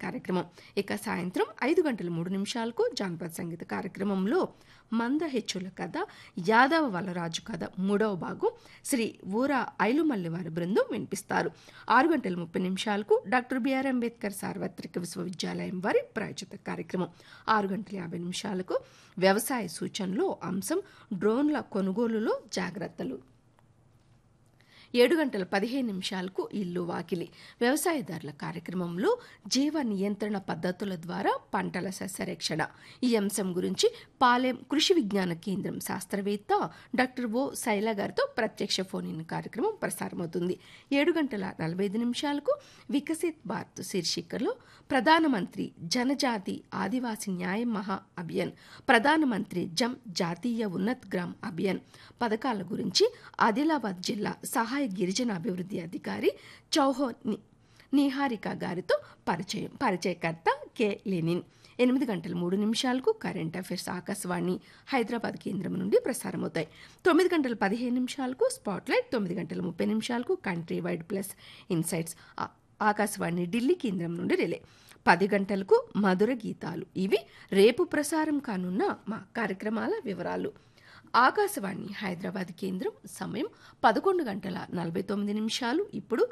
కార్యక్రమం ఇక సాయంత్రం ఐదు గంటల మూడు నిమిషాలకు జానపద సంగీత కార్యక్రమంలో మంద హెచ్చుల కథ యాదవ వలరాజు కథ మూడవ భాగం శ్రీ ఊరా ఐలుమల్లి వారి బృందం వినిపిస్తారు ఆరు గంటల ముప్పై నిమిషాలకు డాక్టర్ బిఆర్ అంబేద్కర్ సార్వత్రిక విశ్వవిద్యాలయం వారి ప్రాయోజిత కార్యక్రమం ఆరు గంటల యాభై నిమిషాలకు వ్యవసాయ సూచనలో అంశం డ్రోన్ల కొనుగోలులో జాగ్రత్తలు ఏడు గంటల పదిహేను నిమిషాలకు ఇల్లు వాకిలి వ్యవసాయదారుల కార్యక్రమంలో జీవ నియంత్రణ పద్ధతుల ద్వారా పంటల సస్యరక్షణ ఈ అంశం గురించి పాలెం కృషి విజ్ఞాన కేంద్రం శాస్త్రవేత్త డాక్టర్ ఓ శైల గారితో ప్రత్యక్ష ఫోన్ ఇన్ కార్యక్రమం ప్రసారమవుతుంది ఏడు గంటల నలభై ఐదు నిమిషాలకు వికసిత్ భారత్ శీర్షికలో ప్రధానమంత్రి జనజాతి ఆదివాసి న్యాయ మహా అభియాన్ ప్రధానమంత్రి జం జాతీయ ఉన్నత్ గ్రామ్ అభియాన్ పథకాల గురించి ఆదిలాబాద్ జిల్లా సహాయ గిరిజన అభివృద్ధి అధికారి చౌహో ని- నిహారిక గారితో పరిచయం పరిచయకర్త కె లెనిన్ ఎనిమిది గంటల మూడు నిమిషాలకు కరెంట్ అఫైర్స్ ఆకాశవాణి హైదరాబాద్ కేంద్రం నుండి ప్రసారమవుతాయి తొమ్మిది గంటల పదిహేను నిమిషాలకు స్పాట్లైట్ తొమ్మిది గంటల ముప్పై నిమిషాలకు కంట్రీ వైడ్ ప్లస్ ఇన్సైట్స్ ఆ- ఆకాశవాణి ఢిల్లీ కేంద్రం నుండి రిలే పది గంటలకు మధుర గీతాలు ఇవి రేపు ప్రసారం కానున్న మా కార్యక్రమాల వివరాలు ఆకాశవాణి హైదరాబాద్ కేంద్రం సమయం పదకొండు గంటల నలభై తొమ్మిది నిమిషాలు ఇప్పుడు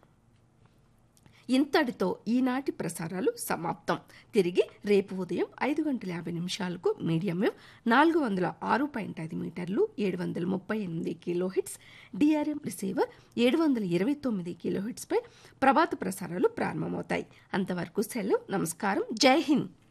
ఇంతటితో ఈనాటి ప్రసారాలు సమాప్తం తిరిగి రేపు ఉదయం ఐదు గంటల యాభై నిమిషాలకు మీడియం వేవ్ నాలుగు వందల ఆరు పాయింట్ ఐదు మీటర్లు ఏడు వందల ముప్పై ఎనిమిది కిలో హిట్స్ డిఆర్ఎం రిసీవర్ ఏడు వందల ఇరవై తొమ్మిది కిలో హిట్స్పై ప్రభాత ప్రసారాలు ప్రారంభమవుతాయి అంతవరకు సెలవు నమస్కారం జై హింద్